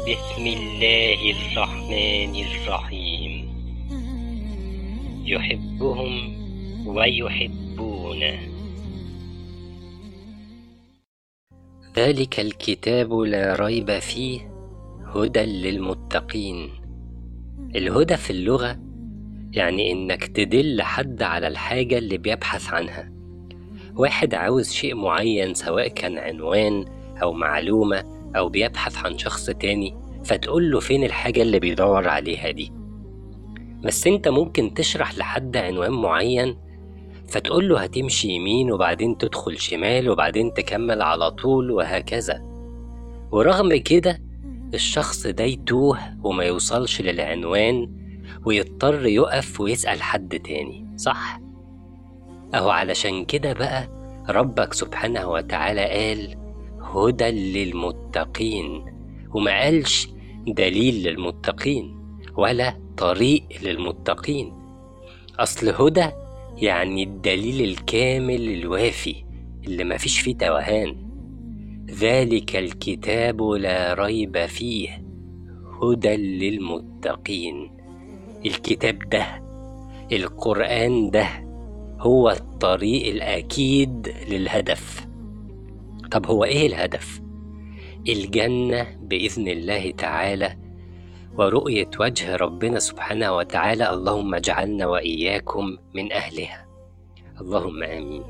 بسم الله الرحمن الرحيم يحبهم ويحبونه ذلك الكتاب لا ريب فيه هدى للمتقين الهدى في اللغة يعني إنك تدل حد على الحاجة اللي بيبحث عنها واحد عاوز شيء معين سواء كان عنوان أو معلومة أو بيبحث عن شخص تاني فتقول له فين الحاجة اللي بيدور عليها دي بس انت ممكن تشرح لحد عنوان معين فتقول له هتمشي يمين وبعدين تدخل شمال وبعدين تكمل على طول وهكذا ورغم كده الشخص ده يتوه وما يوصلش للعنوان ويضطر يقف ويسأل حد تاني صح؟ أهو علشان كده بقى ربك سبحانه وتعالى قال هدى للمتقين وما قالش دليل للمتقين ولا طريق للمتقين أصل هدى يعني الدليل الكامل الوافي اللي مفيش فيه توهان ذلك الكتاب لا ريب فيه هدى للمتقين الكتاب ده القرآن ده هو الطريق الأكيد للهدف طب هو إيه الهدف؟ الجنة بإذن الله تعالى ورؤية وجه ربنا سبحانه وتعالى اللهم اجعلنا وإياكم من أهلها اللهم آمين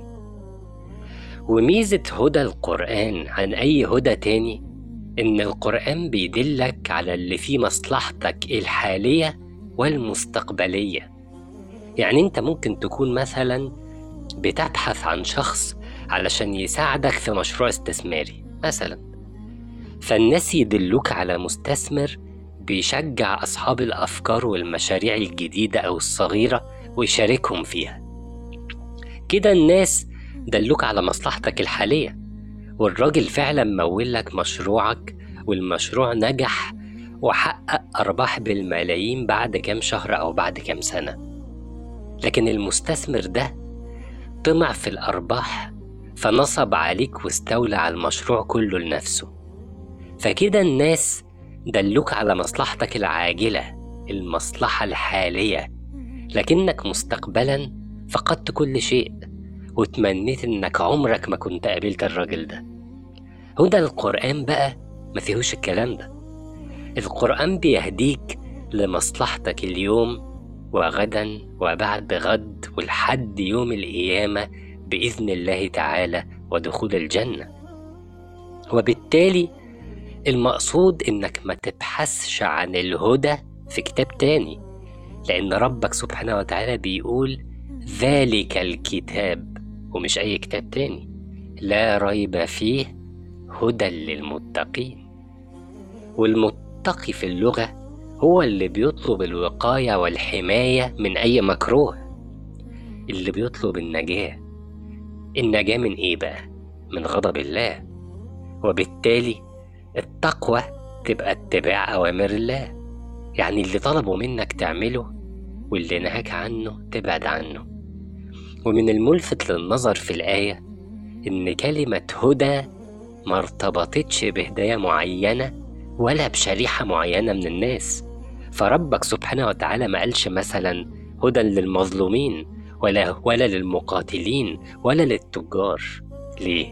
وميزة هدى القرآن عن أي هدى تاني إن القرآن بيدلك على اللي فيه مصلحتك الحالية والمستقبلية يعني أنت ممكن تكون مثلا بتبحث عن شخص علشان يساعدك في مشروع استثماري مثلا فالناس يدلوك على مستثمر بيشجع أصحاب الأفكار والمشاريع الجديدة أو الصغيرة ويشاركهم فيها كده الناس دلوك على مصلحتك الحالية والراجل فعلا مول لك مشروعك والمشروع نجح وحقق أرباح بالملايين بعد كام شهر أو بعد كام سنة لكن المستثمر ده طمع في الأرباح فنصب عليك واستولى على المشروع كله لنفسه فكده الناس دلوك على مصلحتك العاجلة المصلحة الحالية لكنك مستقبلا فقدت كل شيء وتمنيت انك عمرك ما كنت قابلت الراجل ده هدى القرآن بقى ما فيهوش الكلام ده القرآن بيهديك لمصلحتك اليوم وغدا وبعد غد ولحد يوم القيامة بإذن الله تعالى ودخول الجنة وبالتالي المقصود إنك ما تبحثش عن الهدى في كتاب تاني لأن ربك سبحانه وتعالى بيقول ذلك الكتاب ومش أي كتاب تاني لا ريب فيه هدى للمتقين والمتقي في اللغة هو اللي بيطلب الوقاية والحماية من أي مكروه اللي بيطلب النجاة النجاة من إيه بقى؟ من غضب الله وبالتالي التقوى تبقى اتباع أوامر الله يعني اللي طلبوا منك تعمله واللي نهاك عنه تبعد عنه ومن الملفت للنظر في الآية إن كلمة هدى ما ارتبطتش بهداية معينة ولا بشريحة معينة من الناس فربك سبحانه وتعالى ما قالش مثلا هدى للمظلومين ولا ولا للمقاتلين ولا للتجار ليه؟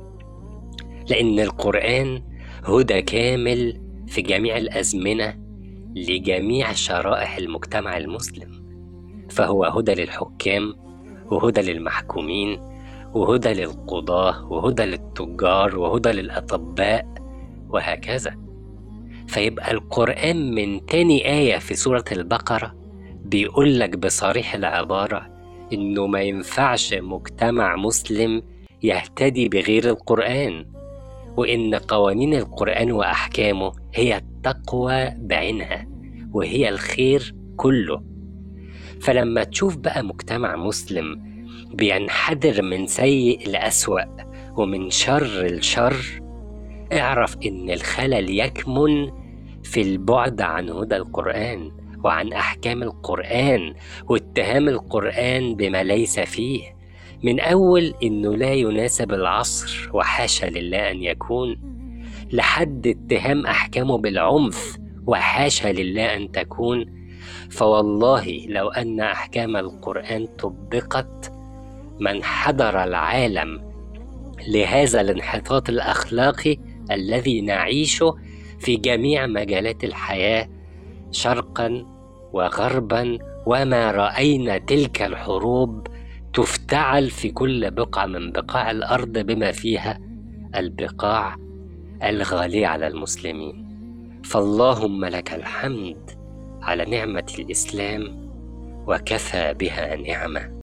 لأن القرآن هدى كامل في جميع الأزمنة لجميع شرائح المجتمع المسلم فهو هدى للحكام وهدى للمحكومين وهدى للقضاة وهدى للتجار وهدى للأطباء وهكذا فيبقى القرآن من تاني آية في سورة البقرة بيقول لك بصريح العبارة إنه ما ينفعش مجتمع مسلم يهتدي بغير القرآن وإن قوانين القرآن وأحكامه هي التقوى بعينها وهي الخير كله فلما تشوف بقى مجتمع مسلم بينحدر من سيء لأسوأ ومن شر لشر اعرف إن الخلل يكمن في البعد عن هدى القرآن وعن أحكام القرآن واتهام القرآن بما ليس فيه من أول إنه لا يناسب العصر وحاشا لله أن يكون لحد اتهام أحكامه بالعنف وحاشا لله أن تكون فوالله لو أن أحكام القرآن طبقت ما انحدر العالم لهذا الانحطاط الأخلاقي الذي نعيشه في جميع مجالات الحياة شرقا وغربا وما رأينا تلك الحروب تفتعل في كل بقعة من بقاع الأرض بما فيها البقاع الغالية على المسلمين فاللهم لك الحمد على نعمة الإسلام وكفى بها نعمة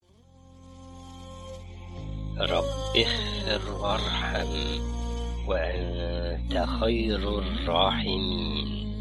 رب اغفر وارحم وأنت خير الراحمين